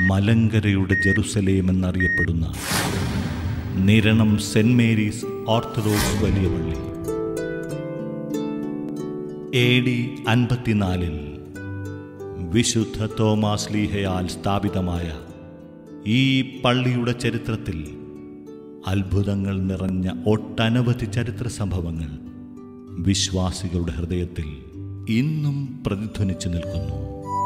മലങ്കരയുടെ Jerusalem എന്നറിയപ്പെടുന്ന Niranam saint Mary's orthodox വലിയ പള്ളി എ ഡി അൻപത്തിനാലിൽ വിശുദ്ധ തോമാസ് ലീഹയാൽ സ്ഥാപിതമായ ഈ പള്ളിയുടെ ചരിത്രത്തിൽ അത്ഭുതങ്ങൾ നിറഞ്ഞ ഒട്ടനവധി ചരിത്ര സംഭവങ്ങൾ വിശ്വാസികളുടെ ഹൃദയത്തിൽ ഇന്നും പ്രതിധ്വനിച്ചു നിൽക്കുന്നു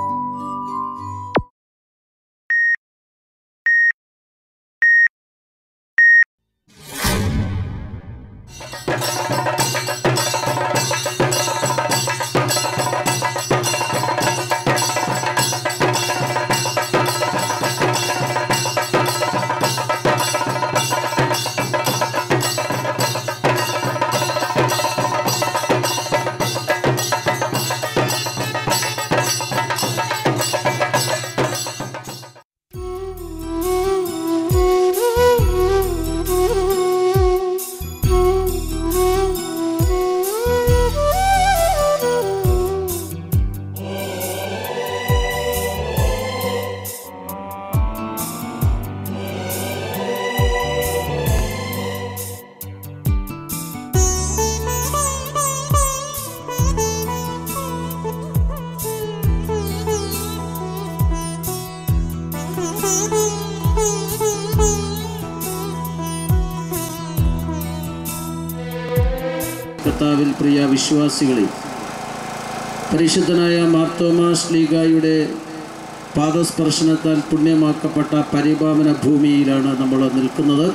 കർത്താവിൽ പ്രിയ വിശ്വാസികളെ പരിശുദ്ധനായ മാർത്തോമാസ് ലീഗായുടെ പാദസ്പർശനത്താൽ പുണ്യമാക്കപ്പെട്ട പരിപാവന ഭൂമിയിലാണ് നമ്മൾ നിൽക്കുന്നത്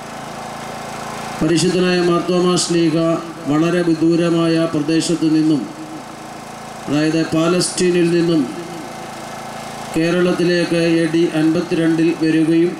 പരിശുദ്ധനായ മാർത്തോമാസ് ലീഗ വളരെ വിദൂരമായ പ്രദേശത്തു നിന്നും അതായത് പാലസ്റ്റീനിൽ നിന്നും കേരളത്തിലേക്ക് എ ഡി അൻപത്തിരണ്ടിൽ വരികയും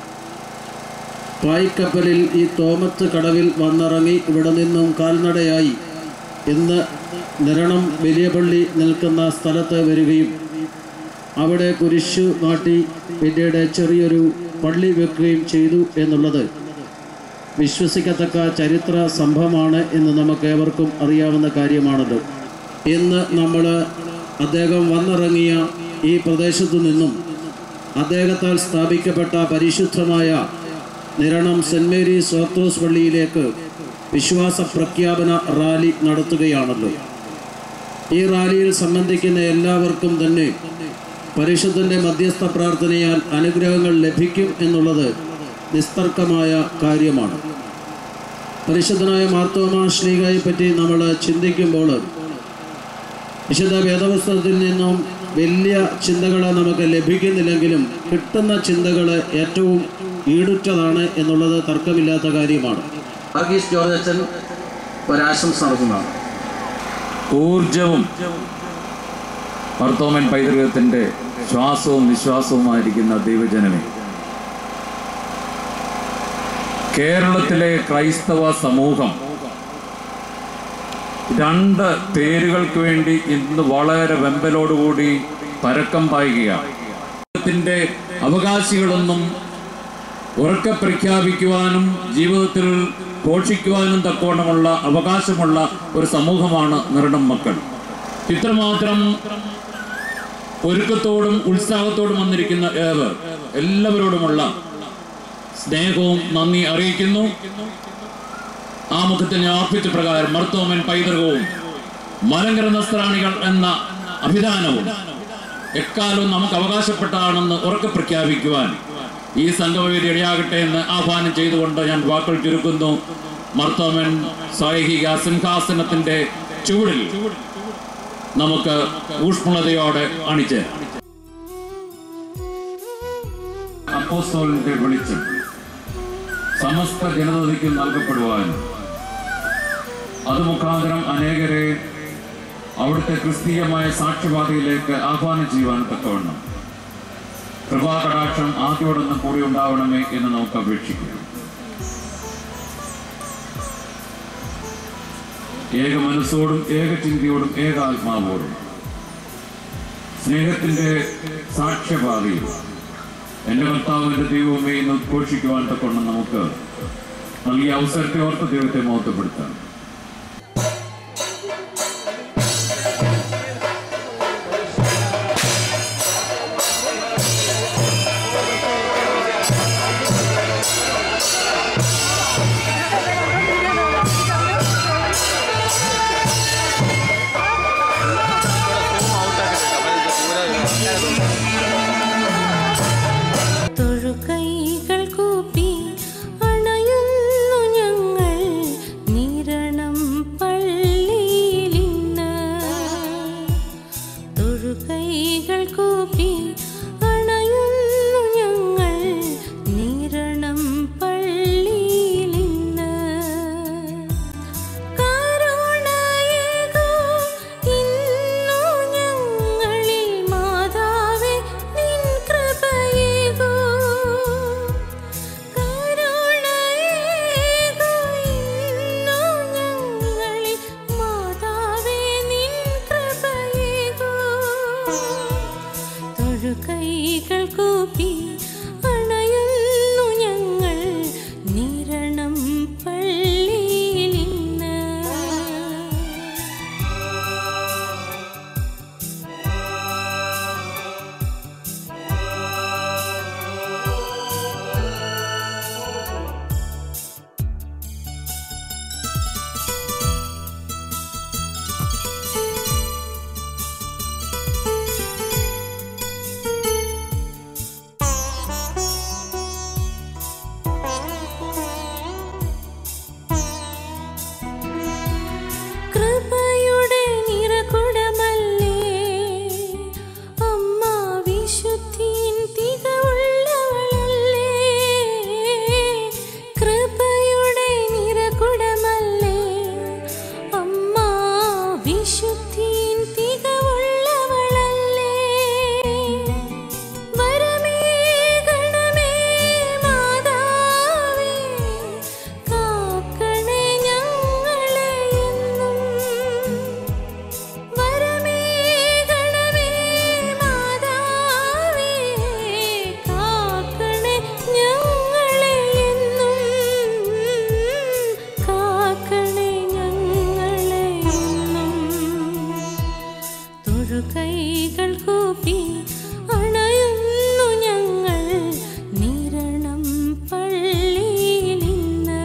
പായ്ക്കപ്പലിൽ ഈ തോമത്ത് കടവിൽ വന്നിറങ്ങി ഇവിടെ നിന്നും കാൽനടയായി ഇന്ന് നിരണം വലിയ പള്ളി നിൽക്കുന്ന സ്ഥലത്ത് വരികയും അവിടെ കുരിശു നാട്ടി പിന്നീട് ചെറിയൊരു പള്ളി വെക്കുകയും ചെയ്തു എന്നുള്ളത് വിശ്വസിക്കത്തക്ക ചരിത്ര സംഭവമാണ് എന്ന് നമുക്ക് ഏവർക്കും അറിയാവുന്ന കാര്യമാണല്ലോ ഇന്ന് നമ്മൾ അദ്ദേഹം വന്നിറങ്ങിയ ഈ പ്രദേശത്തു നിന്നും അദ്ദേഹത്താൽ സ്ഥാപിക്കപ്പെട്ട പരിശുദ്ധമായ നിരണം സെൻറ് മേരീസ് ഓർത്തോസ് പള്ളിയിലേക്ക് വിശ്വാസ പ്രഖ്യാപന റാലി നടത്തുകയാണല്ലോ ഈ റാലിയിൽ സംബന്ധിക്കുന്ന എല്ലാവർക്കും തന്നെ പരിശുദ്ധൻ്റെ മധ്യസ്ഥ പ്രാർത്ഥനയാൽ അനുഗ്രഹങ്ങൾ ലഭിക്കും എന്നുള്ളത് നിസ്തർക്കമായ കാര്യമാണ് പരിശുദ്ധനായ മാർത്തോമാ ശ്രീകായെ പറ്റി നമ്മൾ ചിന്തിക്കുമ്പോൾ വിശുദ്ധ വേദപുസ്തകത്തിൽ നിന്നും വലിയ ചിന്തകൾ നമുക്ക് ലഭിക്കുന്നില്ലെങ്കിലും കിട്ടുന്ന ചിന്തകൾ ഏറ്റവും ഈടുറ്റതാണ് എന്നുള്ളത് തർക്കമില്ലാത്ത കാര്യമാണ് വർഗീസ് ജോർജ് അച്ഛൻ ഒരാശംസ നടത്തുന്നതാണ് ഊർജവും ഭർത്തോമൻ പൈതൃകത്തിന്റെ ശ്വാസവും വിശ്വാസവുമായിരിക്കുന്ന ദൈവജനമേ കേരളത്തിലെ ക്രൈസ്തവ സമൂഹം രണ്ട് പേരുകൾക്ക് വേണ്ടി ഇന്ന് വളരെ വെമ്പലോടുകൂടി പരക്കം പായുകയാണ് ത്തിന്റെ അവകാശികളൊന്നും ഉറക്കെ പ്രഖ്യാപിക്കുവാനും ജീവിതത്തിൽ പോഷിക്കുവാനും തക്കവണ്ണമുള്ള അവകാശമുള്ള ഒരു സമൂഹമാണ് നിരണം മക്കൾ ഇത്രമാത്രം ഒരുക്കത്തോടും ഉത്സാഹത്തോടും വന്നിരിക്കുന്ന ഏവർ എല്ലാവരോടുമുള്ള സ്നേഹവും നന്ദി അറിയിക്കുന്നു ആ മുഖത്തിന് ആർപ്പിച്ച പ്രകാരം മർത്തോമൻ പൈതൃകവും മലങ്കര നസ്ത്രാണികൾ എന്ന അഭിധാനവും എക്കാലവും നമുക്ക് അവകാശപ്പെട്ടതാണെന്ന് ഉറക്കെ പ്രഖ്യാപിക്കുവാൻ ഈ സംഗമവേദി ഇടയാകട്ടെ എന്ന് ആഹ്വാനം ചെയ്തുകൊണ്ട് ഞാൻ വാക്കുകൾ ചുരുക്കുന്നു മർത്തോമൻ സ്വൈഹിക സിംഹാസനത്തിന്റെ ചൂടിൽ നമുക്ക് ഊഷ്മളതയോടെ അണിച്ച് അപ്പോസ്തോലിന്റെ വെളിച്ചം സമസ്ത ജനതയ്ക്കും നൽകപ്പെടുവാനും അത് മുഖാന്തരം അനേകരെ അവിടുത്തെ ക്രിസ്തീയമായ സാക്ഷ്യപാതയിലേക്ക് ആഹ്വാനം ചെയ്യുവാൻ തക്കവണ്ണം കൃപാകടാക്ഷം ആദ്യോടൊന്നും കൂടി ഉണ്ടാവണമേ എന്ന് നമുക്ക് അപേക്ഷിക്കാം ഏക മനസ്സോടും ഏക ചിന്തയോടും ഏക ആത്മാവോടും സ്നേഹത്തിന്റെ സാക്ഷ്യപാതയിൽ എന്റെ കർത്താവിന്റെ ദൈവമേ എന്ന് ഉദ്ഘോഷിക്കുവാൻ തക്കൊണ്ട് നമുക്ക് നൽകിയ അവസരത്തെ ഓർത്ത് ദൈവത്തെ മഹത്വപ്പെടുത്താം ും കൂപ്പി അണയുന്നു ഞങ്ങൾ നിരണം പള്ളിയിൽ ഇന്ന് കൃപയുടെ നിറകുടമല്ലേ അമ്മ വിശുദ്ധിയിൻ തികവുള്ളവളല്ലേ കൃപയുടെ നിറകുടമല്ലേ അമ്മ വിശുദ്ധിയിൻ തികവുള്ളവളല്ലേ വരമേ ഗണമേ മാതാവേ കാക്കണേ ഞങ്ങളെ എന്നും വരമേ ഗണമേ മാതാവേ കാക്കണേ ഞങ്ങളെ എന്നും കാക്കണേ ഞങ്ങളെ എന്നും തൊഴുകൈകൾ കൂപ്പി അണയുന്നു ഞങ്ങൾ നിരണം പള്ളിയിൽ ഇന്ന്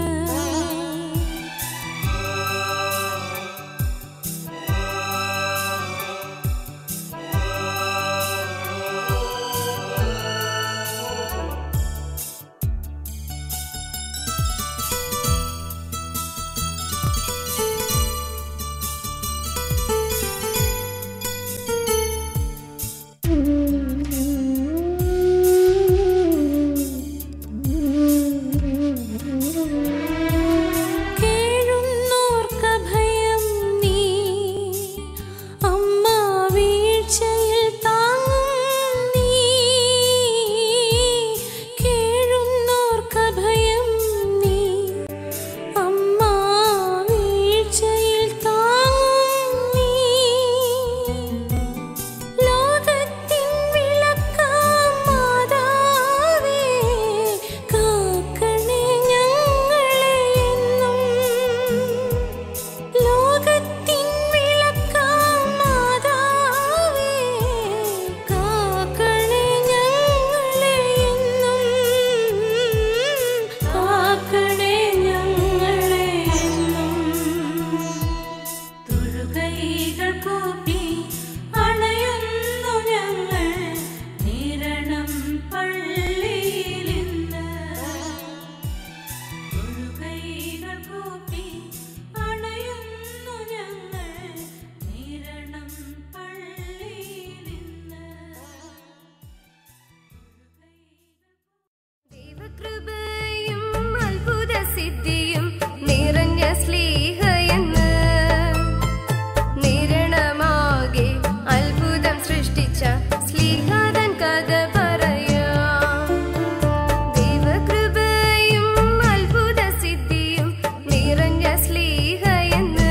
കേഴുന്നോർക്കഭയം നീ അമ്മ വീഴ്ചയിൽ താങ്ങും നീ കേഴുന്നോർക്കഭയം നീ അമ്മ വീഴ്ചയിൽ താങ്ങും നീ ലോകത്തിൻ വിളക്കാം മാതാവേ കാക്കണേ ഞങ്ങളെ എന്നും ലോകത്തിൻ വിളക്കാം മാതാവേ കാക്കണേ ഞങ്ങളെ എന്നും കാക്കണേ ഞങ്ങളെ എന്നും തൊഴുകൈകൾ കൂപ്പി അണയുന്നു ഞങ്ങൾ നിരണം പള്ളിയിൽ ഇന്ന് തൊഴുകൈകൾ കൂപ്പി അണയുന്നു ഞങ്ങൾ നിരണം പള്ളിയിൽ ഇന്ന് ദൈവകൃപയും അത്ഭുത സിദ്ധിയും നിറഞ്ഞ സ്ലീഹയെന്ന് നിരണമാകെ അത്ഭുതം സൃഷ്ടിച്ച സ്ലീഹാതൻ കഥ പറയാം ദൈവകൃപയും അത്ഭുത സിദ്ധിയും നിറഞ്ഞ സ്ലീഹയെന്ന്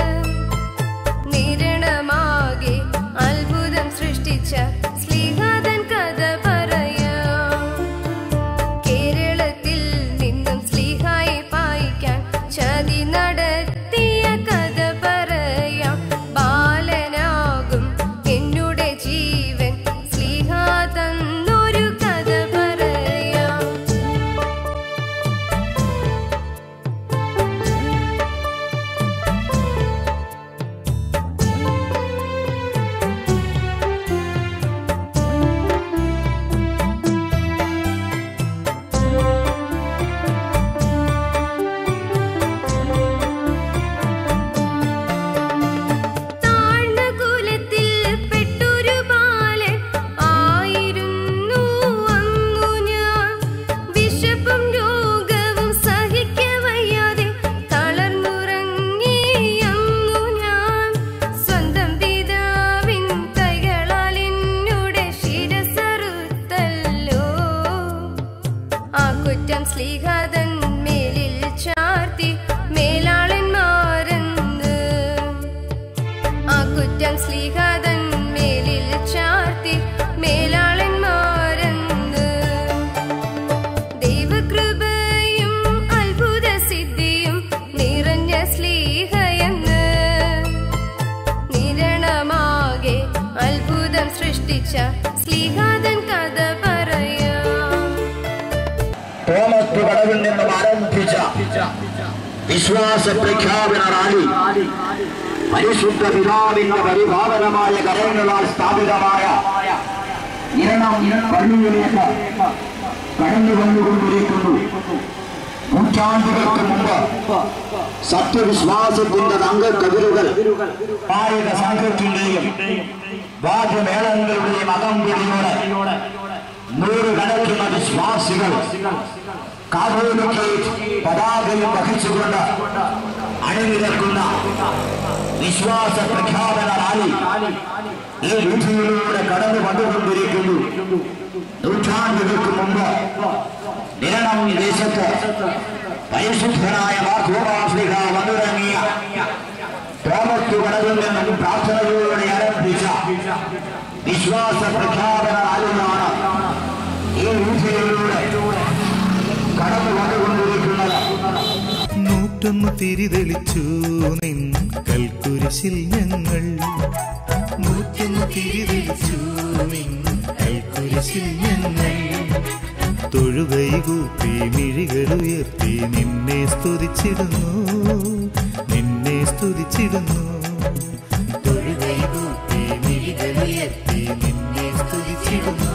നിരണമാകെ അത്ഭുതം സൃഷ്ടിച്ച സ്ലീഹാതൻ കഥ പറയാം കേരളത്തിൽ നിന്നും സ്ലീഹായെ പായിക്കാൻ ചതി നടത്തിയ കഥ പറയാം ബാലനാകും എന്നുടെ ജീവൻ സ്ലീഹാ തന്നൊരു കഥ പറയാം താഴ്ന്ന കുലത്തിൽ പെട്ടൊരു ബാലൻ ആയിരുന്നു അങ്ങു ഞാൻ വിശപ്പും രോഗവും സഹിക്കവയ്യാതെ തളർന്നുറങ്ങി അങ്ങു ഞാൻ സ്വന്തം പിതാവിൻ കൈകളാൽ എന്നുടെ ശിരസറുത്തല്ലോ ആ കുറ്റം സ്ലീഹാതൻ മേലിൽ ചാർത്തി മേലാളന്മാരെന്ന് ആ കുറ്റം സ്ലീഹാതൻ മേലിൽ ചാർത്തി മേലാളന്മാരെന്ന് കടവിൽ നിന്നും ആരംഭിച്ച വിശ്വാസ പ്രഖ്യാപന റാലി പരിശുദ്ധ പിതാവിന്റെ പരിപാലനമായ കരങ്ങളാൽ സ്ഥാപിതമായ ഇരണം പള്ളിയിലേക്ക് കടന്നു വന്നുകൊണ്ടിരിക്കുന്നു നൂറ്റാണ്ടുകൾക്ക് മുമ്പ് സത്യവിശ്വാസത്തിന്റെ തങ്കക്കതിരുകൾ കായിക സംഘത്തിന്റെയും വാദ്യമേളങ്ങളുടെയും അകമ്പടിയോടെ നൂറുകണക്കിന് വിശ്വാസികൾ കാതോലിക്ക് പതാകയും വഹിച്ചുകൊണ്ട് അണിനിരക്കുന്ന വിശ്വാസ പ്രഖ്യാപന റാലി ഈ വീതിയിലൂടെ കടന്നു വന്നുകൊണ്ടിരിക്കുന്നു നൂറ്റാണ്ടുകൾക്ക് മുമ്പ് നിരണം ദേശത്ത് പരിശുദ്ധനായ മാർഗോപാശ്ലിക വന്നിറങ്ങിയ തോമത്തു കടലിൽ നിന്നും പ്രാർത്ഥനയോടെ ആരംഭിച്ച വിശ്വാസ പ്രഖ്യാപന റാലിയാണ് ഈ വീതിയിലൂടെ കടന്നു വന്നുകൊണ്ടിരിക്കുന്നത് നൂറ്റൊന്ന് തിരിതെളിച്ചു നിൻ കൽക്കുരിശിൽ ഞങ്ങൾ നൂറ്റൊന്ന് തിരിതെളിച്ചു നിൻ കൽക്കുരിശിൽ ഞങ്ങൾ തൊഴുകൈ കൂപ്പി മിഴികളുയർത്തി നിന്നെ സ്തുതിച്ചിടുന്നു നിന്നെ സ്തുതിച്ചിടുന്നു തൊഴുകൈ കൂപ്പി മിഴികളുയർത്തി നിന്നെ സ്തുതിച്ചിടുന്നു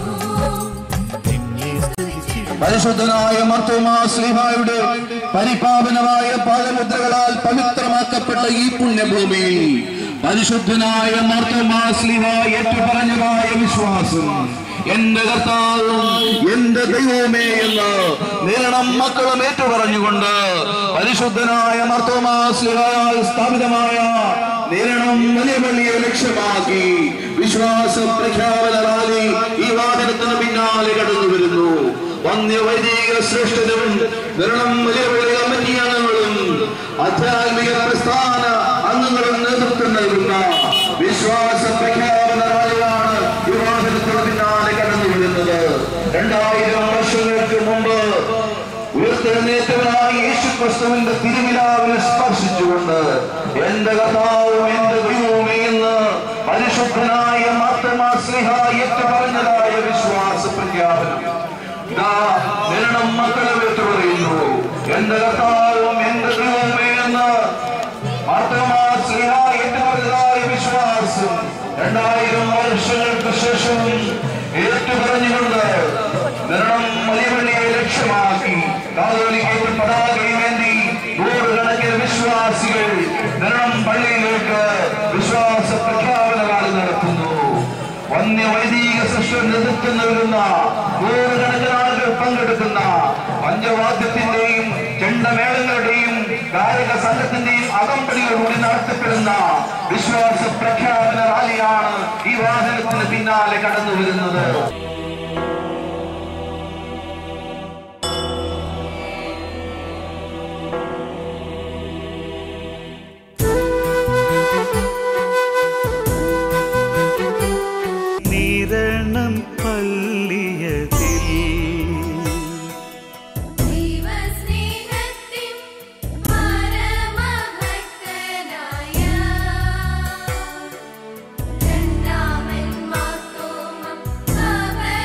നിന്നെ സ്തുതിച്ചിടുന്നു പരിശുദ്ധനായ മർത്തോമാസ്ലിഹായുടെ പരിപാവനമായ പാദമുദ്രകളാൽ പവിത്രമാക്കപ്പെട്ട ഈ പുണ്യഭൂമി പരിശുദ്ധനായ മർത്തോമാസ്ലിഹ ഏറ്റുപറഞ്ഞതായ വിശ്വാസം എന്റെ കർത്താവും എന്റെ ദൈവമേ എന്ന് നിരണം മക്കളും ഏറ്റുപറഞ്ഞുകൊണ്ട് പരിശുദ്ധനായ മർത്തോമാസ്ലിഹാൽ സ്ഥാപിതമായ നിരണം വലിയ പള്ളിയെ ലക്ഷ്യമാക്കി വിശ്വാസ പ്രഖ്യാപന റാലി ഈ വാഹനത്തിന് പിന്നാലെ കടന്നു വരുന്നു വന്യവൈദിക ശ്രേഷ്ഠനും നിരണം വലിയ പള്ളി കമ്മിറ്റി അംഗങ്ങളും ആധ്യാത്മിക പ്രസ്ഥാന അംഗങ്ങളും നേതൃത്വം നൽകുന്ന വിശ്വാസ പ്രഖ്യാപന റാലിയാണ് ഈ വാഹനത്തിന് പിന്നാലെ കടന്നു വരുന്നത് രണ്ടായിരം വർഷങ്ങൾക്ക് മുമ്പ് ഉയർത്തെഴുന്നേറ്റവനായ യേശു ക്രിസ്തുവിന്റെ തിരുവിലാവിനെ സ്പർശിച്ചുകൊണ്ട് എന്റെ കഥാവും എന്റെ ദൈവവുമേ എന്ന് പരിശുദ്ധനായ മാത്തമാസ്ലിഹ ഏറ്റു പറഞ്ഞതായ വിശ്വാസ പ്രഖ്യാപനം ഇതാ നിരണം മക്കളെ വിട്ടു പറയുന്നു എന്റെ കർത്താവും എന്റെ ദൈവമേ എന്ന് മാത്തമാസ്ലിഹ ഏറ്റു പറഞ്ഞതായ വിശ്വാസം രണ്ടായിരം വർഷങ്ങൾക്ക് ശേഷം ഏറ്റു പറഞ്ഞുകൊണ്ട് നിരണം മലയവള്ളിയെ ലക്ഷ്യമാക്കി കാതോലിക്കയിൽ പതാകയുമേന്തി നൂറുകണക്കിന് വിശ്വാസികൾ നിരണം പള്ളിയിലേക്ക് വിശ്വാസ പ്രഖ്യാപന കാലം നടത്തുന്നു വന്യ വൈദിക സൃഷ്ടി നേതൃത്വം നൽകുന്ന നൂറുകണക്കിന് ആളുകൾ പങ്കെടുക്കുന്ന പഞ്ചവാദ്യത്തിന്റെയും ചെണ്ടമേളങ്ങളുടെയും ഗായക സംഘത്തിന്റെയും അകമ്പടികളോട് നടത്തപ്പെടുന്ന വിശ്വാസ പ്രഖ്യാപന റാലിയാണ് ഈ വാഹനത്തിന് പിന്നാലെ കടന്നു വരുന്നത് നിരണം പള്ളിയതിൽ ദൈവസ്നേഹത്തിൻ പരമഭക്തനായ രണ്ടാമൻ മാർത്തോമ അവതാരമരുളിയ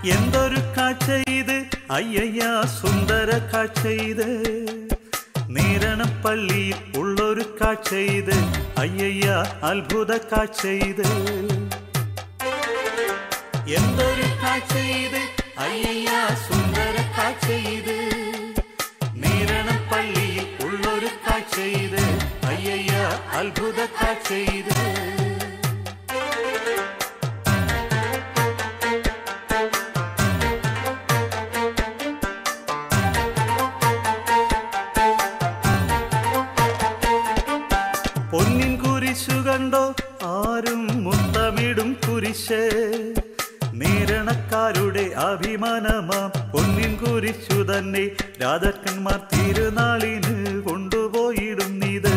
എന്തൊരു കാഴ്ച ഇത് അയ്യയ്യ സുന്ദര കാഴ്ച ഇത് നീരണപ്പള്ളിയിൽ ഉള്ളൊരു കാഴ്ച ഇത് അയ്യയ്യ അത്ഭുത കാഴ്ച ഇത് എന്തൊരു കാഴ്ച ഇത് അയ്യയ്യ സുന്ദര കാഴ്ച ഇത് നീരണപ്പള്ളിയിൽ ഉള്ളൊരു കാഴ്ച ഇത് അയ്യയ്യ അത്ഭുത കാഴ്ച ഇത് പൊന്നിൻ കുരിശു കണ്ടോ ആരും മുത്തമിടും കുരിശ് നീരണക്കാരുടെ അഭിമാനമാം പൊന്നിൻ കുരിശു തന്നെ രാജാക്കന്മാർ തിരുനാളിന് കൊണ്ടുപോയിടുന്നിത്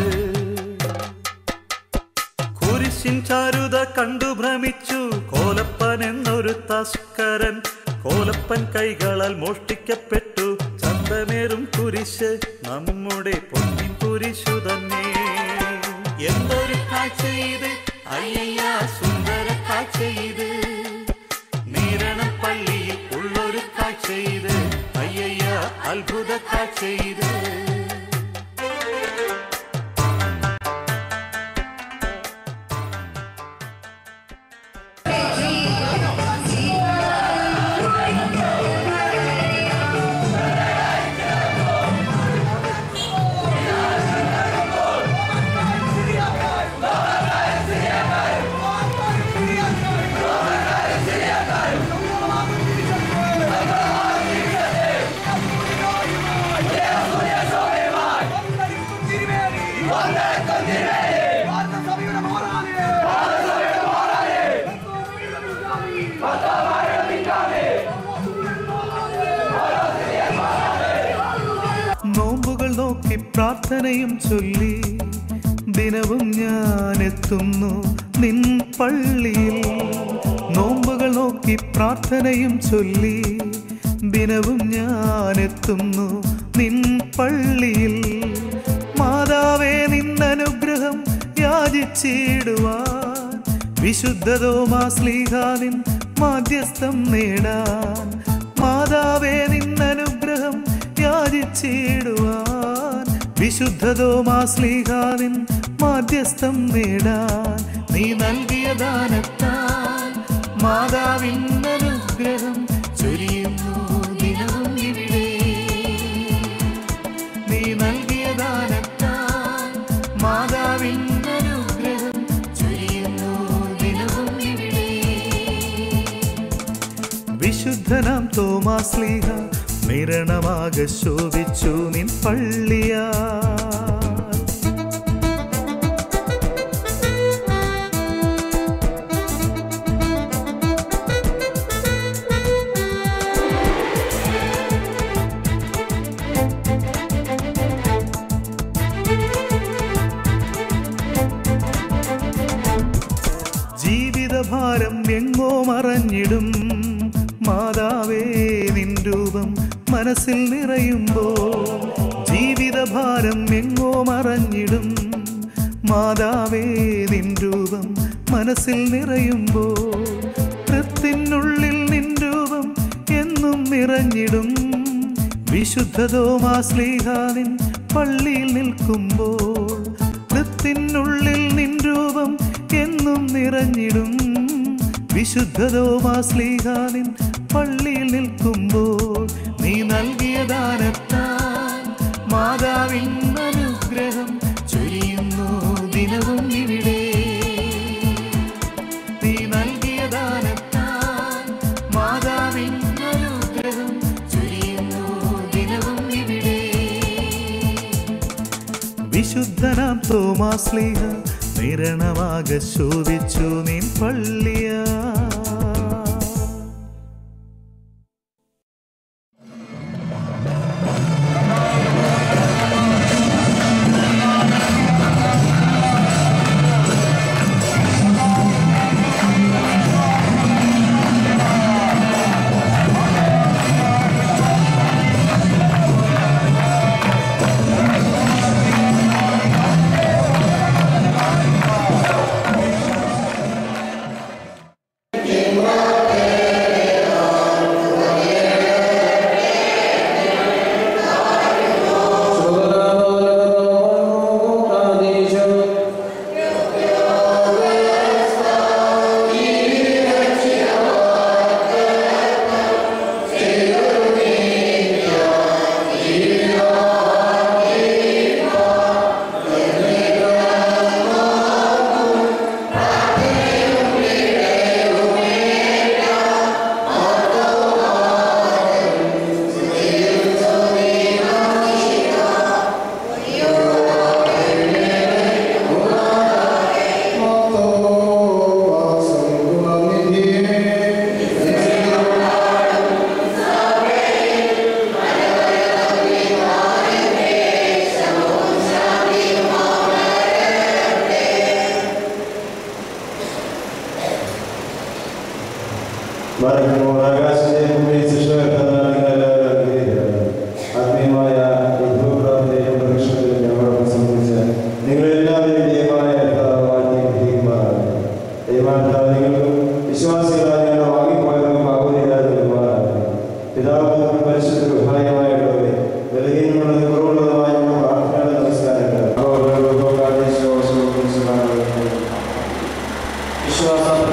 കുരിശിൻ ചാരുത കണ്ടു ഭ്രമിച്ചു കോലപ്പൻ എന്നൊരു തസ്കരൻ കോലപ്പൻ കൈകളാൽ മോഷ്ടിക്കപ്പെട്ടു ചന്തമേറും കുരിശ് നമ്മുടെ പൊന്നിൻ കുരിശു തന്നെ എന്തൊരു കാഴ്ച ഇത് അയ്യയ്യ സുന്ദര കാഴ്ച ഇത് നീരണപ്പള്ളിയിൽ ഉള്ളൊരു കാഴ്ച ഇത് അയ്യയ്യ അത്ഭുത കാഴ്ച ഇത് നോമ്പുകൾ നോക്കി പ്രാർത്ഥനയും ചൊല്ലി ദിനവും ഞാൻ എത്തുന്നു നിൻ പള്ളിയിൽ നോമ്പുകൾ നോക്കി പ്രാർത്ഥനയും ചൊല്ലി ദിനവും ഞാൻ എത്തുന്നു നിൻ പള്ളിയിൽ മാതാവേ നിന്നനുഗ്രഹം യാചിച്ചിടുവാൻ വിശുദ്ധതോമാ സ്ലീഹാനിൻ മാധ്യസ്ഥം നേടാൻ മാതാവേ നിന്നനുഗ്രഹം യാചിച്ചിടുവാൻ വിശുദ്ധതോമാ സ്ലീഹാനിൻ മാധ്യസ്ഥം നേടാൻ നീ നൽകിയ ദാനത്താൽ മാതാവിൻ അനുഗ്രഹം ചൊരിയുന്നു ദിനവും ഇവിടെ നീ നൽകിയ ദാനത്താൽ മാതാവിൻ അനുഗ്രഹം ചൊരിയുന്നു ദിനവും ഇവിടെ വിശുദ്ധനാം തോമാസ്ലീഹ നിരണമാകെ ശോഭിച്ചു നിൻ പള്ളിയാ ജീവിതഭാരം എങ്ങോ മറഞ്ഞിടും മാതാവേ നിൻ രൂപം മനസ്സിൽ നിറയുമ്പോൾ ജീവിതഭാരം എങ്ങോ മറഞ്ഞിടും മാതാവേ നിൻ രൂപം മനസ്സിൽ നിറയുമ്പോൾ കൃത്തിനുള്ളിൽ നിൻ രൂപം എന്നും നിറഞ്ഞിടും വിശുദ്ധതോമാ സ്ലീഹാനിൻ പള്ളിയിൽ നിൽക്കുമ്പോൾ കൃത്തിനുള്ളിൽ നിൻ രൂപം എന്നും നിറഞ്ഞിടും വിശുദ്ധതോമാ സ്ലീഹാനിൻ പള്ളിയിൽ നിൽക്കുമ്പോൾ നീ നൽകിയ ദാനത്താൽ മാതാവിൻ അനുഗ്രഹം ചൊരിയുന്നു ദിനവും ഇവിടെ നീ നൽകിയ ദാനത്താൽ മാതാവിൻ അനുഗ്രഹം ചൊരിയുന്നു ദിനവും ഇവിടെ വിശുദ്ധനാം തോമാസ്ലീഹ നിരണമാകെ ശോഭിച്ചു നിൻ പള്ളിയാ വിശ്വാസം